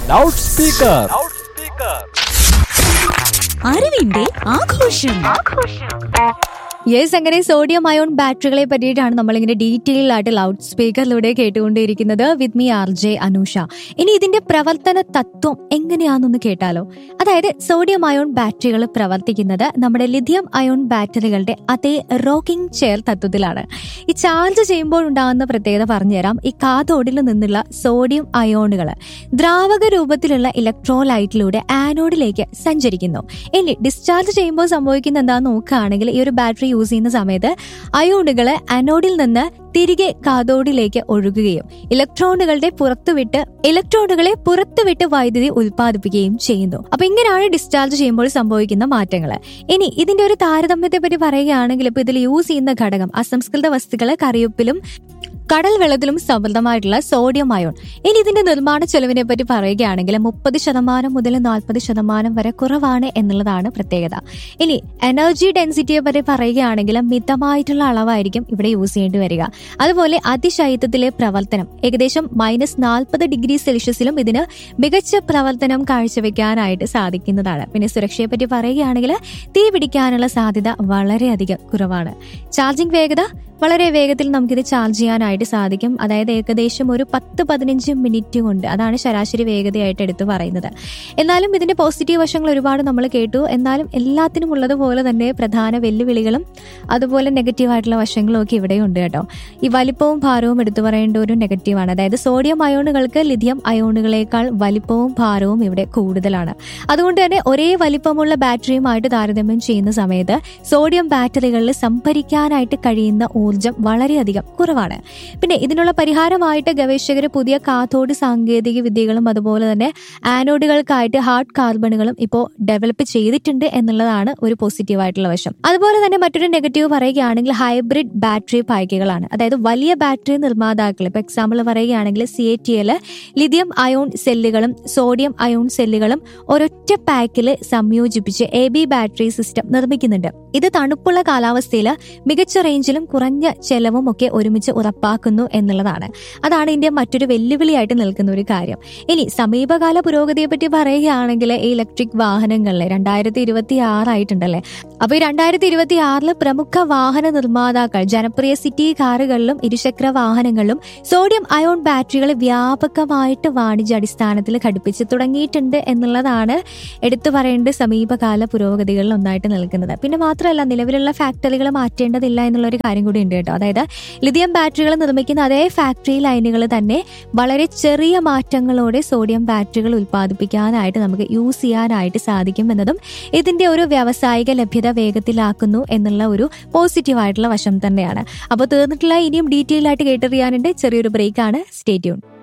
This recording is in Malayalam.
ലൗഡ് സ്പീക്കർ അറിവിന്റെ ആഘോഷം യെസ് അങ്ങനെ സോഡിയം അയോൺ ബാറ്ററികളെ പറ്റിയിട്ടാണ് നമ്മളിങ്ങനെ ഡീറ്റെയിൽ ആയിട്ട് ലൗഡ് സ്പീക്കറിലൂടെ കേട്ടുകൊണ്ടിരിക്കുന്നത് with me R J Anusha ഇനി ഇതിന്റെ പ്രവർത്തന തത്വം എങ്ങനെയാണെന്നൊന്ന് കേട്ടാലോ അതായത് സോഡിയം അയോൺ ബാറ്ററികൾ പ്രവർത്തിക്കുന്നത് നമ്മുടെ ലിഥിയം അയോൺ ബാറ്ററികളുടെ അതേ റോക്കിംഗ് ചെയർ തത്വത്തിലാണ് ഈ ചാർജ് ചെയ്യുമ്പോൾ ഉണ്ടാകുന്ന പ്രത്യേകത പറഞ്ഞുതരാം ഈ കാതോഡിൽ നിന്നുള്ള സോഡിയം അയോണുകൾ ദ്രാവക രൂപത്തിലുള്ള ഇലക്ട്രോലൈറ്റിലൂടെ ആനോഡിലേക്ക് സഞ്ചരിക്കുന്നു ഇനി ഡിസ്ചാർജ് ചെയ്യുമ്പോൾ സംഭവിക്കുന്ന എന്താന്ന് നോക്കുകയാണെങ്കിൽ ഈ ഒരു ബാറ്ററി യൂസ് ചെയ്യുന്ന സമയത്ത് അയോണുകൾ അനോഡിൽ നിന്ന് തിരികെ കാതോഡിലേക്ക് ഒഴുകുകയും ഇലക്ട്രോണുകളുടെ പുറത്തുവിട്ട് ഇലക്ട്രോണുകളെ പുറത്തുവിട്ട് വൈദ്യുതി ഉൽപ്പാദിപ്പിക്കുകയും ചെയ്യുന്നു അപ്പൊ ഇങ്ങനെയാണ് ഡിസ്ചാർജ് ചെയ്യുമ്പോൾ സംഭവിക്കുന്ന മാറ്റങ്ങൾ ഇനി ഇതിന്റെ ഒരു താരതമ്യത്തെ പറ്റി പറയുകയാണെങ്കിൽ ഇപ്പൊ ഇതിൽ യൂസ് ചെയ്യുന്ന ഘടകം അസംസ്കൃത വസ്തുക്കള് കറിയുപ്പിലും കടൽ വെള്ളത്തിലും സമൃദ്ധമായിട്ടുള്ള സോഡിയം അയോൺ ഇനി ഇതിന്റെ നിർമ്മാണ ചെലവിനെ പറ്റി പറയുകയാണെങ്കിൽ മുപ്പത് ശതമാനം മുതൽ നാൽപ്പത് ശതമാനം വരെ കുറവാണ് എന്നുള്ളതാണ് പ്രത്യേകത ഇനി എനർജി ഡെൻസിറ്റിയെ പറ്റി പറയുകയാണെങ്കിൽ മിതമായിട്ടുള്ള അളവായിരിക്കും ഇവിടെ യൂസ് ചെയ്യേണ്ടി വരിക അതുപോലെ അതിശൈത്യത്തിലെ പ്രവർത്തനം ഏകദേശം മൈനസ് നാൽപ്പത് ഡിഗ്രി സെൽഷ്യസിലും ഇതിന് മികച്ച പ്രവർത്തനം കാഴ്ചവെക്കാനായിട്ട് സാധിക്കുന്നതാണ് പിന്നെ സുരക്ഷയെ പറ്റി പറയുകയാണെങ്കിൽ തീ പിടിക്കാനുള്ള സാധ്യത വളരെയധികം കുറവാണ് ചാർജിംഗ് വേഗത വളരെ വേഗത്തിൽ നമുക്കിത് ചാർജ് ചെയ്യാനായിട്ട് സാധിക്കും അതായത് ഏകദേശം ഒരു പത്ത് പതിനഞ്ച് മിനിറ്റ് കൊണ്ട് അതാണ് ശരാശരി വേഗതയായിട്ട് എടുത്തു പറയുന്നത് എന്നാലും ഇതിന്റെ പോസിറ്റീവ് വശങ്ങൾ ഒരുപാട് നമ്മൾ കേട്ടു എന്നാലും എല്ലാത്തിനും ഉള്ളതുപോലെ തന്നെ പ്രധാന വെല്ലുവിളികളും അതുപോലെ നെഗറ്റീവ് ആയിട്ടുള്ള വശങ്ങളും ഒക്കെ ഇവിടെയുണ്ട് കേട്ടോ ഈ വലിപ്പവും ഭാരവും എടുത്തു പറയേണ്ട ഒരു നെഗറ്റീവാണ് അതായത് സോഡിയം അയോണുകൾക്ക് ലിഥിയം അയോണുകളേക്കാൾ വലിപ്പവും ഭാരവും ഇവിടെ കൂടുതലാണ് അതുകൊണ്ട് തന്നെ ഒരേ വലിപ്പമുള്ള ബാറ്ററിയുമായിട്ട് താരതമ്യം ചെയ്യുന്ന സമയത്ത് സോഡിയം ബാറ്ററികളിൽ സംഭരിക്കാനായിട്ട് കഴിയുന്ന ഊർജം വളരെയധികം കുറവാണ് പിന്നെ ഇതിനുള്ള പരിഹാരമായിട്ട് ഗവേഷകർ പുതിയ കാഥോഡ് സാങ്കേതിക വിദ്യകളും അതുപോലെ തന്നെ ആനോഡുകൾക്കായിട്ട് ഹാർഡ് കാർബണുകളും ഇപ്പോൾ ഡെവലപ്പ് ചെയ്തിട്ടുണ്ട് എന്നുള്ളതാണ് ഒരു പോസിറ്റീവ് ആയിട്ടുള്ള വശം അതുപോലെ തന്നെ മറ്റൊരു നെഗറ്റീവ് പറയുകയാണെങ്കിൽ ഹൈബ്രിഡ് ബാറ്ററി പായ്ക്കുകളാണ് അതായത് വലിയ ബാറ്ററി നിർമ്മാതാക്കൾ ഇപ്പൊ എക്സാമ്പിൾ പറയുകയാണെങ്കിൽ C A T L lithium ion സെല്ലുകളും സോഡിയം അയോൺ സെല്ലുകളും ഒരൊറ്റ പാക്കിൽ സംയോജിപ്പിച്ച് എ ബി ബാറ്ററി സിസ്റ്റം നിർമ്മിക്കുന്നുണ്ട് ഇത് തണുപ്പുള്ള കാലാവസ്ഥയിൽ മികച്ച റേഞ്ചിലും കുറഞ്ഞ ചെലവും ഒക്കെ ഒരുമിച്ച് ഉറപ്പാക്കുന്നു എന്നുള്ളതാണ് അതാണ് ഇതിന്റെ മറ്റൊരു വെല്ലുവിളിയായിട്ട് നിൽക്കുന്ന ഒരു കാര്യം ഇനി സമീപകാല പുരോഗതിയെ പറ്റി പറയുകയാണെങ്കിൽ ഈ ഇലക്ട്രിക് വാഹനങ്ങളിൽ രണ്ടായിരത്തി ഇരുപത്തി ആറായിട്ടുണ്ടല്ലേ അപ്പൊ ഈ രണ്ടായിരത്തി ഇരുപത്തി ആറില് പ്രമുഖ വാഹന നിർമ്മാതാക്കൾ ജനപ്രിയ സിറ്റി കാറുകളിലും ഇരുചക്ര വാഹനങ്ങളിലും സോഡിയം അയോൺ ബാറ്ററികൾ വ്യാപകമായിട്ട് വാണിജ്യാടിസ്ഥാനത്തിൽ ഘടിപ്പിച്ച് തുടങ്ങിയിട്ടുണ്ട് എന്നുള്ളതാണ് എടുത്തു പറയേണ്ട സമീപകാല പുരോഗതികളിൽ ഒന്നായിട്ട് നിൽക്കുന്നത് പിന്നെ മാത്രമല്ല നിലവിലുള്ള ഫാക്ടറികൾ മാറ്റേണ്ടതില്ല എന്നുള്ള ഒരു കാര്യം കൂടി ഉണ്ട് കേട്ടോ അതായത് ലിഥിയം ബാറ്ററികൾ നിർമ്മിക്കുന്ന അതേ ഫാക്ടറി ലൈനുകൾ തന്നെ വളരെ ചെറിയ മാറ്റങ്ങളോടെ സോഡിയം ബാറ്ററികൾ ഉൽപ്പാദിപ്പിക്കാനായിട്ട് നമുക്ക് യൂസ് ചെയ്യാനായിട്ട് സാധിക്കും എന്നതും ഇതിന്റെ ഒരു വ്യാവസായിക ലഭ്യത വേഗത്തിലാക്കുന്നു എന്നുള്ള ഒരു പോസിറ്റീവ് ആയിട്ടുള്ള വശം തന്നെയാണ് അപ്പോൾ തീർന്നിട്ടുള്ള ഇനിയും ഡീറ്റെയിൽ ആയിട്ട് കേട്ടറിയാനുണ്ട് ചെറിയൊരു ബ്രേക്കാണ് സ്റ്റേ ട്യൂൺ